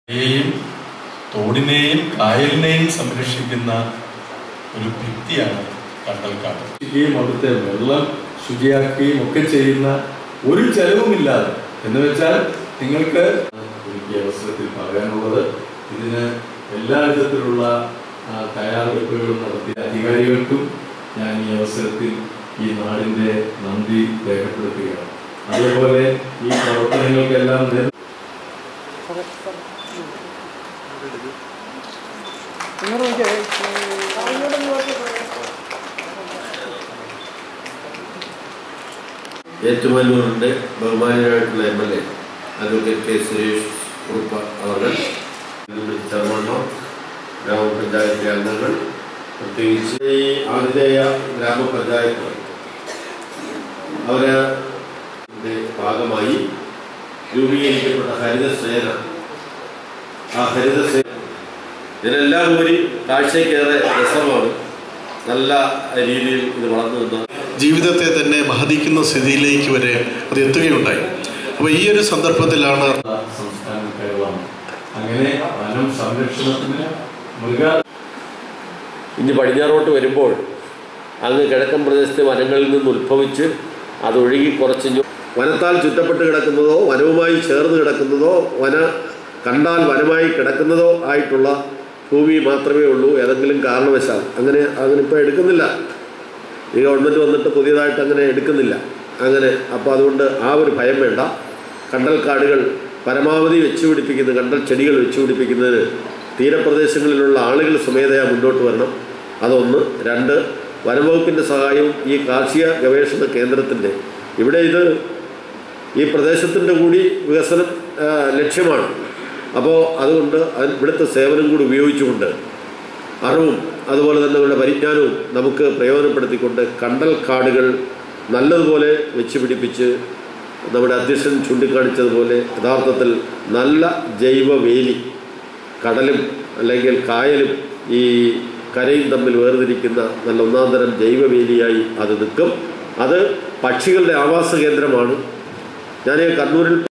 യെയും തോടിനെയും കായലിനെയും സംരക്ഷിക്കുന്ന ഒരു ഭിത്തിയാണ് കണ്ടൽക്കാട് ശുചിയും അവിടുത്തെ വെള്ളം ശുചിയാക്കുകയും ഒക്കെ ചെയ്യുന്ന ഒരു ചെലവുമില്ലാതെ എന്ന് വെച്ചാൽ നിങ്ങൾക്ക് എനിക്ക് ഈ അവസരത്തിൽ പറയാനുള്ളത് ഇതിന് എല്ലാ വിധത്തിലുള്ള ആ, തയ്യാറെടുപ്പുകളും നടത്തിയ അധികാരികൾക്കും ഞാൻ ഈ അവസരത്തിൽ ഈ നാടിന്റെ നന്ദി രേഖപ്പെടുത്തുകയാണ് അതേപോലെ ഈ പ്രവർത്തനങ്ങൾക്കെല്ലാം നേതൃത്വം ഏറ്റുമാനൂരിൻ്റെ ബഹുമാനീയരായിട്ടുള്ള M L A advocate K Suresh Kurup അവർ ചെയർമാൻമാർ ഗ്രാമപഞ്ചായത്തിലെ അംഗങ്ങൾ പ്രത്യേകിച്ച് ഈ ആതിഥേയ ഗ്രാമപഞ്ചായത്ത് അവരുടെ ഭാഗമായി രൂപീകരിക്കപ്പെട്ട ഹരിതസേന ആ ഹരിതസേന ഇതിനെല്ലാം ഉപരി കാഴ്ചയ്ക്കേറെ രസമാണ് നല്ല രീതിയിൽ ഇത് വളർന്നു നിന്ന ജീവിതത്തെ തന്നെ ബാധിക്കുന്ന സ്ഥിതിയിലേക്ക് വരെ അത് എത്തുകയുണ്ടായി അപ്പോൾ ഈ ഒരു സന്ദർഭത്തിലാണ് സംസ്ഥാനം കേരളമാണ് അങ്ങനെ വനം സംരക്ഷണത്തിന് മൃഗ ഇനി പടിഞ്ഞാറോട്ട് വരുമ്പോൾ അങ്ങ് കിഴക്കൻ പ്രദേശത്തെ വനങ്ങളിൽ നിന്ന് ഉത്ഭവിച്ച് അതൊഴുകി കുറച്ച് വനത്താൽ ചുറ്റപ്പെട്ട് കിടക്കുന്നതോ വനവുമായി ചേർന്ന് കിടക്കുന്നതോ വന കണ്ടാൽ വനമായി കിടക്കുന്നതോ ആയിട്ടുള്ള ഭൂമി മാത്രമേ ഉള്ളൂ ഏതെങ്കിലും കാരണവശാൽ അങ്ങനെ അങ്ങനെ ഇപ്പോൾ എടുക്കുന്നില്ല ഈ ഗവൺമെൻറ് വന്നിട്ട് പുതിയതായിട്ട് അങ്ങനെ എടുക്കുന്നില്ല അങ്ങനെ അപ്പോൾ അതുകൊണ്ട് ആ ഒരു ഭയം വേണ്ട കണ്ടൽ കാടുകൾ പരമാവധി വെച്ചുപിടിപ്പിക്കുന്ന കണ്ടൽ ചെടികൾ വെച്ചുപിടിപ്പിക്കുന്നതിന് തീരപ്രദേശങ്ങളിലുള്ള ആളുകൾ സ്വമേധയാ മുന്നോട്ട് വരണം അതൊന്ന് രണ്ട് വനംവകുപ്പിൻ്റെ സഹായവും ഈ കാർഷിക ഗവേഷണ കേന്ദ്രത്തിൻ്റെ ഇവിടെ ഇത് ഈ പ്രദേശത്തിൻ്റെ കൂടി വികസനം ആ, ലക്ഷ്യമാണ് അപ്പോൾ അതുകൊണ്ട് അത് ഇവിടുത്തെ സേവനം കൂടി ഉപയോഗിച്ചുകൊണ്ട് അറിവും അതുപോലെ തന്നെ നമ്മുടെ പരിജ്ഞാനവും നമുക്ക് പ്രയോജനപ്പെടുത്തിക്കൊണ്ട് കണ്ടൽ കാടുകൾ നല്ലതുപോലെ വെച്ച് പിടിപ്പിച്ച് നമ്മുടെ അധ്യക്ഷൻ ചൂണ്ടിക്കാണിച്ചതുപോലെ യഥാർത്ഥത്തിൽ നല്ല ജൈവ വേലി കടലും അല്ലെങ്കിൽ കായലും ഈ കരയും തമ്മിൽ വേർതിരിക്കുന്ന നല്ല ഒന്നാം തരം ജൈവവേലിയായി അത് നിൽക്കും അത് പക്ഷികളുടെ ആവാസ കേന്ദ്രമാണ് ഞാൻ കണ്ണൂരിൽ